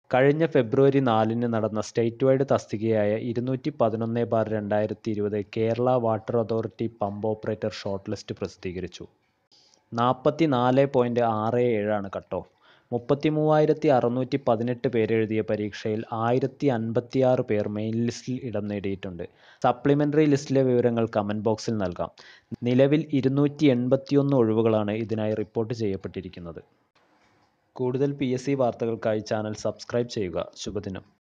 കഴിഞ്ഞ ഫെബ്രുവരി നാലിന് നടന്ന സ്റ്റേറ്റ് വൈഡ് തസ്തികയായ ഇരുന്നൂറ്റി പതിനൊന്ന് ബാർ രണ്ടായിരത്തി ഇരുപത് Kerala water authority pump operator short list പ്രസിദ്ധീകരിച്ചു നാൽപ്പത്തി നാല് പോയിൻറ്റ് ആറ് ഏഴാണ് കട്ട് ഓഫ് മുപ്പത്തി മൂവായിരത്തി അറുന്നൂറ്റി പതിനെട്ട് പേരെഴുതിയ പരീക്ഷയിൽ ആയിരത്തി അൻപത്തിയാറ് പേർ മെയിൻ ലിസ്റ്റിൽ ഇടം നേടിയിട്ടുണ്ട് സപ്ലിമെൻ്ററി ലിസ്റ്റിലെ വിവരങ്ങൾ കമൻറ്റ് ബോക്സിൽ നൽകാം നിലവിൽ ഇരുന്നൂറ്റി എൺപത്തിയൊന്ന് ഒഴിവുകളാണ് ഇതിനായി റിപ്പോർട്ട് ചെയ്യപ്പെട്ടിരിക്കുന്നത് കൂടുതൽ പി എസ് സി വാർത്തകൾക്കായി ചാനൽ സബ്സ്ക്രൈബ് ചെയ്യുക ശുഭദിനം